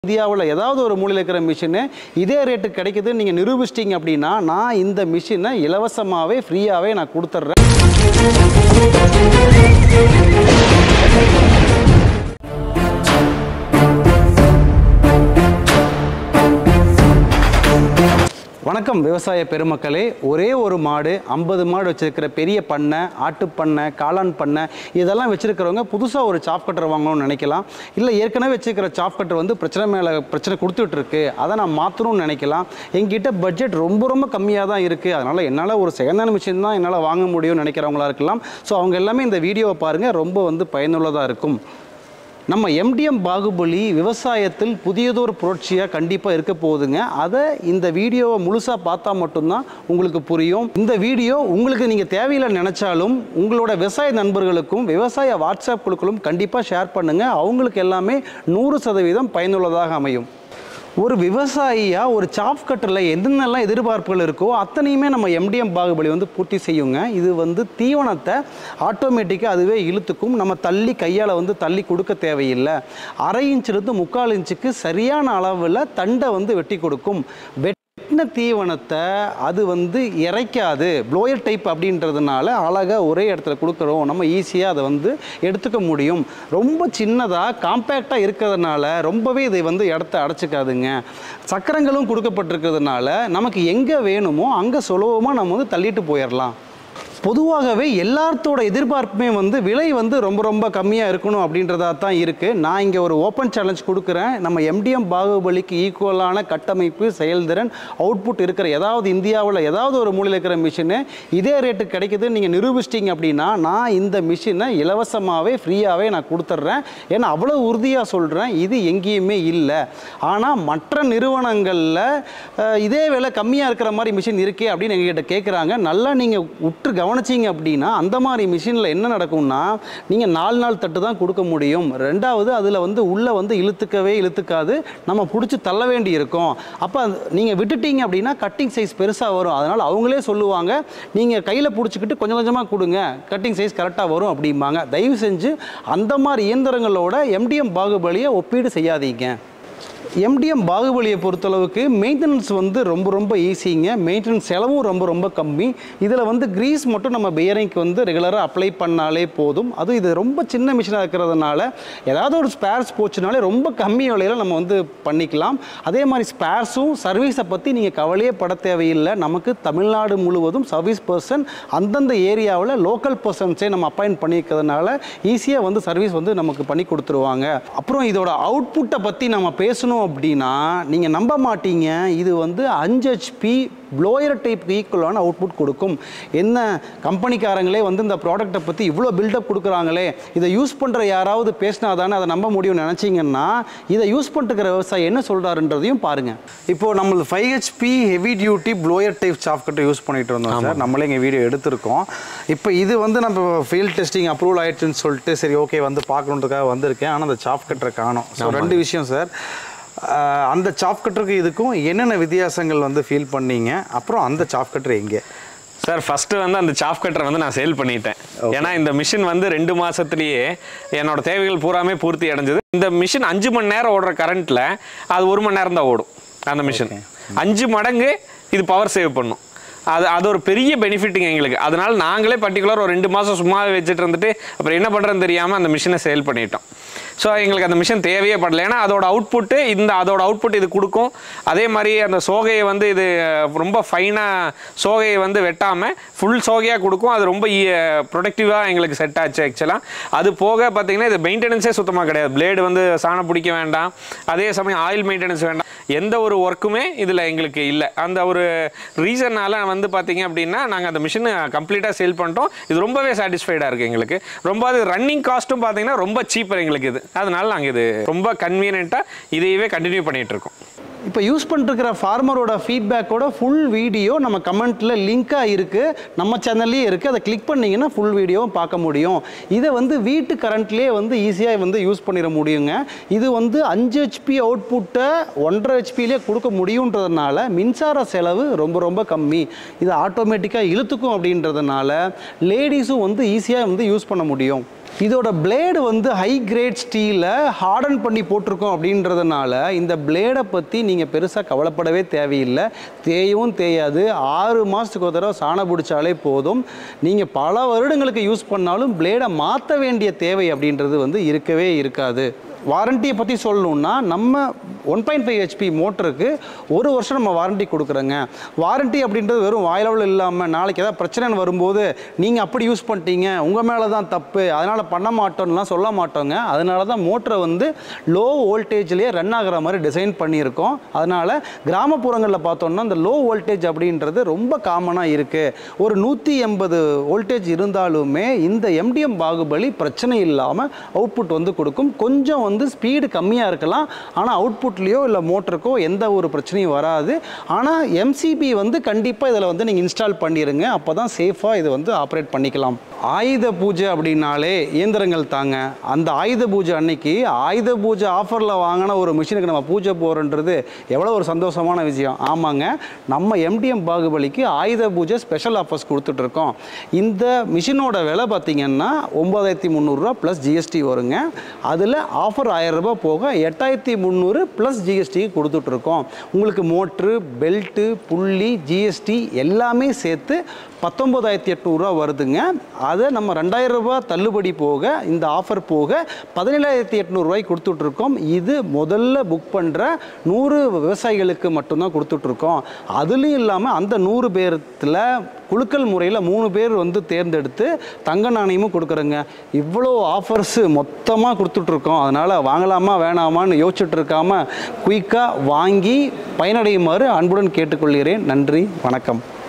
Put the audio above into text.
இந்தியாவில் ஏதாவது ஒரு மூலையில் இருக்கிற மிஷினு இதே ரேட்டுக்கு கிடைக்குதுன்னு நீங்கள் நிரூபிச்சிட்டிங்க அப்படின்னா நான் இந்த மிஷினை இலவசமாகவே ஃப்ரீயாகவே நான் கொடுத்துட்றேன் வணக்கம் விவசாய பெருமக்களே ஒரே ஒரு மாடு ஐம்பது மாடு வச்சிருக்கிற பெரிய பண்ணை ஆட்டுப்பண்ணை காளான் பண்ணை இதெல்லாம் வச்சிருக்கிறவங்க புதுசாக ஒரு சாப் கட்டர் வாங்கணும்னு நினைக்கலாம் இல்லை ஏற்கனவே வச்சிருக்கிற சாப் கட்டர் வந்து பிரச்சனை மேலே பிரச்சனை கொடுத்துட்டு இருக்கு அதை நான் மாற்றணும்னு நினைக்கலாம் எங்கிட்ட பட்ஜெட் ரொம்ப ரொம்ப கம்மியாக தான் இருக்குது அதனால் என்னால் ஒரு செகண்ட் ஹேண்ட் மிஷின் தான் என்னால் வாங்க முடியும்னு நினைக்கிறவங்களா இருக்கலாம் ஸோ அவங்க எல்லாமே இந்த வீடியோவை பாருங்கள் ரொம்ப வந்து பயனுள்ளதாக இருக்கும் நம்ம எம்டிஎம் பாகுபலி விவசாயத்தில் புதியதொரு புரட்சியாக கண்டிப்பாக இருக்க போகுதுங்க அதை இந்த வீடியோவை முழுசாக பார்த்தா மட்டும்தான் உங்களுக்கு புரியும் இந்த வீடியோ உங்களுக்கு நீங்கள் தேவையில்லை நினச்சாலும் உங்களோட விவசாய நண்பர்களுக்கும் விவசாய வாட்ஸ்அப் குழுக்களும் கண்டிப்பாக ஷேர் பண்ணுங்கள் அவங்களுக்கு எல்லாமே நூறு சதவீதம் பயனுள்ளதாக அமையும் ஒரு விவசாயியா ஒரு சாப் கட்டரில் என்னென்னலாம் எதிர்பார்ப்புகள் இருக்கோ அத்தனையுமே நம்ம எம்டிஎம் பாகுபலி வந்து பூர்த்தி செய்யுங்க இது வந்து தீவனத்தை ஆட்டோமேட்டிக்காக அதுவே இழுத்துக்கும் நம்ம தள்ளி கையால் வந்து தள்ளி கொடுக்க தேவையில்லை அரை இன்ச்சிலிருந்து முக்கால் இன்ச்சுக்கு சரியான அளவில் தண்டை வந்து வெட்டி கொடுக்கும் வெட்டின தீவனத்தை அது வந்து இறைக்காது ப்ளோயர் டைப் அப்படின்றதுனால அழகாக ஒரே இடத்துல கொடுக்குறோம் நம்ம ஈஸியாக அதை வந்து எடுத்துக்க முடியும் ரொம்ப சின்னதாக காம்பேக்டாக இருக்கிறதுனால ரொம்பவே இதை வந்து இடத்த அடைச்சிக்காதுங்க சக்கரங்களும் கொடுக்கப்பட்டிருக்கிறதுனால நமக்கு எங்கே வேணுமோ அங்கே சுலபமாக நம்ம வந்து தள்ளிட்டு போயிடலாம் பொதுவாகவே எல்லாத்தோட எதிர்பார்ப்புமே வந்து விலை வந்து ரொம்ப ரொம்ப கம்மியாக இருக்கணும் அப்படின்றதா தான் இருக்குது நான் இங்கே ஒரு ஓப்பன் சேலஞ்ச் கொடுக்குறேன் நம்ம எம்டிஎம் பாகுபலிக்கு ஈக்குவலான கட்டமைப்பு செயல்திறன் அவுட்புட் இருக்கிற ஏதாவது இந்தியாவில் ஏதாவது ஒரு மூலையில் இருக்கிற மிஷினு இதே ரேட்டுக்கு கிடைக்குதுன்னு நீங்கள் நிரூபிச்சிட்டிங்க அப்படின்னா நான் இந்த மிஷினை இலவசமாகவே ஃப்ரீயாகவே நான் கொடுத்துட்றேன் ஏன்னா அவ்வளோ உறுதியாக சொல்கிறேன் இது எங்கேயுமே இல்லை ஆனால் மற்ற நிறுவனங்களில் அஹ், இதே விலை கம்மியாக இருக்கிற மாதிரி மிஷின் இருக்கே அப்படின்னு எங்ககிட்ட கேட்குறாங்க நல்லா நீங்கள் உற்று கவனிச்சிங்க அப்படின்னா அந்த மாதிரி மிஷினில் என்ன நடக்கும்னா நீங்கள் நாலு நாள் தட்டு தான் கொடுக்க முடியும் ரெண்டாவது அதில் வந்து உள்ளே வந்து இழுத்துக்கவே இழுத்துக்காது நம்ம பிடிச்சி தள்ள வேண்டி இருக்கும் அப்போ நீங்கள் விட்டுட்டீங்க அப்படின்னா கட்டிங் சைஸ் பெருசாக வரும் அதனால் அவங்களே சொல்லுவாங்க நீங்கள் கையில் பிடிச்சிக்கிட்டு கொஞ்சம் கொஞ்சமாக கொடுங்க கட்டிங் சைஸ் கரெக்டாக வரும் அப்படிம்பாங்க தயவு செஞ்சு அந்த மாதிரி இயந்திரங்களோட எம்டிஎம் பாகுபலியை ஒப்பீடு செய்யாதீங்க எம்டிஎம் பாகுபலியை பொறுத்தளவுக்கு மெயின்டெனன்ஸ் வந்து ரொம்ப ரொம்ப ஈஸிங்க மெயின்டெனன்ஸ் செலவும் ரொம்ப ரொம்ப கம்மி இதில் வந்து கிரீஸ் மட்டும் நம்ம பியரிங்க்கு வந்து ரெகுலராக அப்ளை பண்ணாலே போதும் அதுவும் இது ரொம்ப சின்ன மிஷினாக இருக்கிறதுனால ஏதாவது ஒரு ஸ்பேர்ஸ் போச்சுனாலே ரொம்ப கம்மி விலையில் நம்ம வந்து பண்ணிக்கலாம் அதே மாதிரி ஸ்பேர்ஸும் சர்வீஸை பற்றி நீங்கள் கவலையே பட தேவையில்லை நமக்கு தமிழ்நாடு முழுவதும் சர்வீஸ் பர்சன் அந்தந்த ஏரியாவில் லோக்கல் பர்சன்ஸே நம்ம அப்பாயிண்ட் பண்ணியிருக்கிறதுனால ஈஸியாக வந்து சர்வீஸ் வந்து நமக்கு பண்ணி கொடுத்துருவாங்க அப்புறம் இதோட அவுட்புட்டை பற்றி நம்ம பேசணும் அப்படின்னா நீங்கள் நம்ப மாட்டீங்க இது வந்து அஞ்சு ஹெச்பி ப்ளோயர் டைப் ஈக்குவலான அவுட்புட் கொடுக்கும் என்ன கம்பெனிக்காரங்களே வந்து இந்த ப்ராடக்ட்டை பற்றி இவ்வளோ பில்டப் கொடுக்குறாங்களே இதை யூஸ் பண்ணுற யாராவது பேசினா தானே அதை நம்ப முடியும்னு நினச்சிங்கன்னா இதை யூஸ் பண்ணிருக்கிற விவசாயி என்ன சொல்கிறாருன்றதையும் பாருங்கள் இப்போது நம்மளது five HP heavy duty blower type soft கட்டை யூஸ் பண்ணிட்டு இருந்தோம் சார் நம்மளே இங்கே வீடியோ எடுத்திருக்கோம் இப்போ இது வந்து நம்ம ஃபீல்ட் டெஸ்டிங் அப்ரூவல் ஆயிடுச்சுன்னு சொல்லிட்டு சரி ஓகே வந்து பார்க்கணுன்றதுக்காக வந்திருக்கேன் ஆனால் அந்த சாஃப்ட் கட்டரை காணும் ஸோ ரெண்டு விஷயம் சார் ஆஹ் அந்த சாப் கட்டருக்கு இதுக்கும் என்னென்ன வித்தியாசங்கள் வந்து ஃபீல் பண்ணீங்க அப்புறம் அந்த சாப் கட்டர் எங்கே சார் ஃபர்ஸ்ட் வந்து அந்த சாப் கட்டரை வந்து நான் சேல் பண்ணிட்டேன் ஏன்னா இந்த மிஷின் வந்து ரெண்டு மாசத்துலயே என்னோட தேவைகள் பூராமே பூர்த்தி அடைஞ்சது இந்த மிஷின் அஞ்சு மணி நேரம் ஓடுற கரண்ட்ல அது ஒரு மணி நேரம் தான் ஓடும் அந்த மிஷின் அஞ்சு மடங்கு இது பவர் சேவ் பண்ணும் அது அது ஒரு பெரிய பெனிஃபிட்டுங்க எங்களுக்கு அதனால நாங்களே பர்டிகுலர் ஒரு ரெண்டு மாதம் சும்மாவே வச்சுட்டு இருந்துட்டு அப்புறம் என்ன பண்ணுறதுன்னு தெரியாமல் அந்த மிஷினை சேல் பண்ணிட்டோம் ஸோ எங்களுக்கு அந்த மிஷின் தேவையே படல ஏன்னா அதோட அவுட்புட்டு இந்த அதோட அவுட்புட் இது கொடுக்கும் அதே மாதிரி அந்த சோகையை வந்து இது ரொம்ப ஃபைனாக சோகையை வந்து வெட்டாமல் ஃபுல் சோகையாக கொடுக்கும் அது ரொம்ப ப்ரொடக்டிவாக எங்களுக்கு செட் ஆச்சு ஆக்சுவலாக அது போக பார்த்தீங்கன்னா இது மெயின்டெனன்ஸே சுத்தமாக கிடையாது பிளேடு வந்து சாணம் பிடிக்க வேண்டாம் அதே சமயம் ஆயில் மெயின்டெனன்ஸ் வேண்டாம் எந்த ஒரு ஒர்க்குமே இதில் எங்களுக்கு இல்லை அந்த ஒரு ரீசன்னால வந்து பார்த்தீங்க அப்படின்னா நாங்கள் அந்த மிஷினை கம்ப்ளீட்டாக சேல் பண்ணிட்டோம் இது ரொம்பவே சாட்டிஸ்ஃபைடாக இருக்குது எங்களுக்கு ரொம்ப அது ரன்னிங் காஸ்ட்டும் பார்த்தீங்கன்னா ரொம்ப சீப்பர் எங்களுக்கு இது அதனால நாங்கள் இது ரொம்ப கன்வீனியண்ட்டாக இதையவே கண்டினியூ பண்ணிட்டு இருக்கோம் இப்போ யூஸ் பண்ணிருக்கிற ஃபார்மரோட ஃபீட்பேக்கோட ஃபுல் வீடியோ நம்ம கமெண்ட்டில் லிங்காக இருக்குது நம்ம சேனல்லையே இருக்குது அதை கிளிக் பண்ணிங்கன்னா ஃபுல் வீடியோவும் பார்க்க முடியும் இதை வந்து வீட்டு கரண்ட்லேயே வந்து ஈஸியாக வந்து யூஸ் பண்ணிட முடியுங்க இது வந்து அஞ்சு ஹெச்பி அவுட்புட்டை ஒன்றரை ஹெச்பிலே கொடுக்க முடியுன்றதுனால மின்சார செலவு ரொம்ப ரொம்ப கம்மி இது ஆட்டோமேட்டிக்காக இழுத்துக்கும் அப்படின்றதுனால லேடிஸும் வந்து ஈஸியாக வந்து யூஸ் பண்ண முடியும் இதோட பிளேடு வந்து ஹை கிரேட் ஸ்டீலை ஹார்டன் பண்ணி போட்டிருக்கோம் அப்படின்றதுனால இந்த பிளேடை பற்றி நீங்கள் பெருசாக கவலைப்படவே தேவையில்லை தேயவும் தேயாது ஆறு மாதத்துக்கு ஒரு தடவை சாணம் பிடிச்சாலே போதும் நீங்கள் பல வருடங்களுக்கு யூஸ் பண்ணாலும் பிளேடை மாற்ற வேண்டிய தேவை அப்படின்றது வந்து இருக்கவே இருக்காது வாரண்டியை பற்றி சொல்லணும்னா நம்ம ஒன் பாயிண்ட் ஃபைவ் ஹெச்பி மோட்டருக்கு ஒரு வருஷம் நம்ம வாரண்டி கொடுக்குறோங்க வாரண்டி அப்படின்றது வெறும் வாயிலவில் இல்லாமல் நாளைக்கு ஏதாவது பிரச்சனை வரும்போது நீங்கள் அப்படி யூஸ் பண்ணிட்டீங்க உங்கள் மேலே தான் தப்பு அதனால் பண்ண மாட்டோம்லாம் சொல்ல மாட்டோங்க அதனால தான் மோட்டரை வந்து லோ வோல்டேஜ்லேயே ரன் ஆகிற மாதிரி டிசைன் பண்ணியிருக்கோம் அதனால் கிராமப்புறங்களில் பார்த்தோம்னா இந்த லோ வோல்டேஜ் அப்படின்றது ரொம்ப காமனாக இருக்குது ஒரு நூற்றி எண்பது வோல்டேஜ் இருந்தாலுமே இந்த எம்டிஎம் பாகுபலி பிரச்சனை இல்லாமல் அவுட்புட் வந்து கொடுக்கும் கொஞ்சம் வந்து ஸ்பீடு கம்மியாக இருக்கலாம் ஆனால் அவுட்புட்லேயோ இல்லை மோட்டருக்கோ எந்த ஒரு பிரச்சனையும் வராது ஆனால் எம்சிபி வந்து கண்டிப்பாக இதில் வந்து நீங்கள் இன்ஸ்டால் பண்ணிடுங்க அப்போ தான் சேஃபாக இது வந்து ஆப்ரேட் பண்ணிக்கலாம் ஆயுத பூஜை அப்படின்னாலே இயந்திரங்கள் தாங்க அந்த ஆயுத பூஜை அன்னைக்கு ஆயுத பூஜை ஆஃபரில் வாங்கின ஒரு மிஷினுக்கு நம்ம பூஜை போகிறன்றது எவ்வளோ ஒரு சந்தோஷமான விஷயம் ஆமாங்க நம்ம எம்டிஎம் பாகுபலிக்கு ஆயுத பூஜை ஸ்பெஷல் ஆஃபர்ஸ் கொடுத்துட்ருக்கோம் இந்த மிஷினோட விலை பார்த்தீங்கன்னா ஒம்பதாயிரத்தி முந்நூறுரூவா ப்ளஸ் ஜிஎஸ்டி வருங்க அதில் ஆஃபர் ஆயிரம் ரூபாய் போக எட்டாயிரத்தி முந்நூறு ப்ளஸ் ஜிஎஸ்டி கொடுத்துட்ருக்கோம் உங்களுக்கு மோட்ரு பெல்ட்டு புள்ளி ஜிஎஸ்டி எல்லாமே சேர்த்து பத்தொம்பதாயிரத்தி எட்நூறுரூவா வருதுங்க அதை நம்ம ரெண்டாயிரம் ரூபாய் தள்ளுபடி போக இந்த ஆஃபர் போக பதினேழாயிரத்தி எட்நூறுரூவாய்க்கு கொடுத்துட்ருக்கோம் இது முதல்ல புக் பண்ணுற நூறு விவசாயிகளுக்கு மட்டும்தான் கொடுத்துட்ருக்கோம் அதுலேயும் இல்லாமல் அந்த நூறு பேர்த்தில் குலுக்கல் முறையில் மூணு பேர் வந்து தேர்ந்தெடுத்து தங்க நாணயமும் கொடுக்குறோங்க இவ்வளோ ஆஃபர்ஸு மொத்தமாக கொடுத்துட்ருக்கோம் அதனால் வாங்கலாமா வேணாமான்னு யோசிச்சுட்டு இருக்காம குயிக்காக வாங்கி பயனடையுமாறு அன்புடன் கேட்டுக்கொள்கிறேன் நன்றி வணக்கம்